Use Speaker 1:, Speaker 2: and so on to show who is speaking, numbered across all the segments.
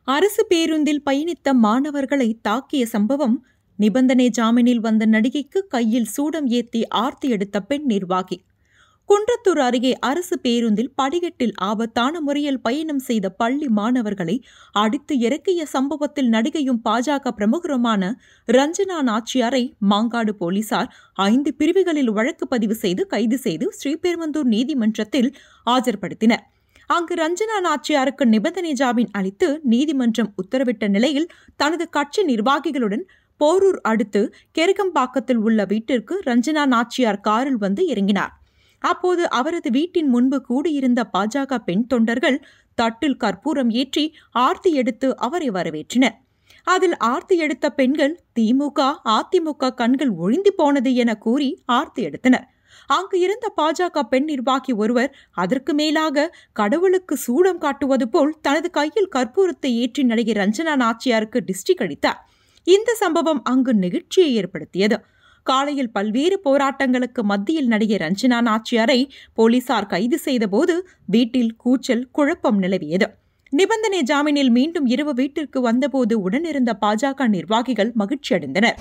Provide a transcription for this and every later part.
Speaker 1: அரசு பேருந்தில் பயணித்த மாணவர்களை தாக்கிய சம்பவம் நிபந்தனை ஜாமீனில் வந்த நடிகைக்கு கையில் சூடம் ஏத்தி ஆர்த்தி எடுத்த பெண் நிர்வாகி குன்றத்தூர் அருகே அரசு பேருந்தில் படிக்கட்டில் ஆபத்தான முறையில் பயணம் செய்த பள்ளி மாணவர்களை அடித்து இறக்கிய சம்பவத்தில் நடிகையும் பாஜக பிரமுகருமான ரஞ்சனா நாச்சியாரை மாங்காடு போலீசார் ஐந்து பிரிவுகளில் வழக்கு பதிவு செய்து கைது செய்து ஸ்ரீபெரும்பந்தூர் நீதிமன்றத்தில் ஆஜர்படுத்தினர் அங்கு ரஞ்சனா நாச்சியாருக்கு நிபந்தனை ஜாமீன் அளித்து நீதிமன்றம் உத்தரவிட்ட நிலையில் தனது கட்சி நிர்வாகிகளுடன் போரூர் அடுத்து கெருகம்பாக்கத்தில் உள்ள வீட்டிற்கு ரஞ்சனா நாச்சியார் காரில் வந்து இறங்கினார் அப்போது அவரது வீட்டின் முன்பு கூடியிருந்த பாஜக பெண் தொண்டர்கள் தட்டில் கற்பூரம் ஏற்றி ஆர்த்தி எடுத்து அவரை வரவேற்றனர் அதில் ஆர்த்தி எடுத்த பெண்கள் திமுக அதிமுக கண்கள் ஒழிந்து போனது என கூறி ஆர்த்தி எடுத்தனர் அங்கு இருந்த பாஜக பெண் நிர்வாகி ஒருவர் அதற்கு மேலாக கடவுளுக்கு சூடம் காட்டுவது போல் தனது கையில் கற்பூரத்தை ஏற்றி நடிகை ரஞ்சனா நாச்சியாருக்கு டிஸ்ட்ரிக் அளித்தார் இந்த சம்பவம் அங்கு நெகிழ்ச்சியை ஏற்படுத்தியது காலையில் பல்வேறு போராட்டங்களுக்கு மத்தியில் நடிகை ரஞ்சனா நாச்சியாரை போலீசார் கைது செய்தபோது வீட்டில் கூச்சல் குழப்பம் நிலவியது நிபந்தனை ஜாமீனில் மீண்டும் இரவு வீட்டிற்கு வந்தபோது உடனிருந்த பாஜக நிர்வாகிகள் மகிழ்ச்சி அடைந்தனர்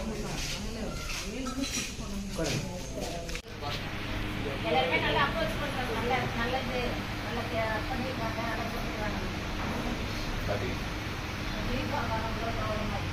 Speaker 2: எல்லாருமே நல்லா அப்ரோச் பண்றாங்க நல்ல நல்லது நல்ல கே- பண்ணிருக்காங்க நல்லா போட்டுருக்காங்க தீபா வரவங்கள ப்ராப்ளம்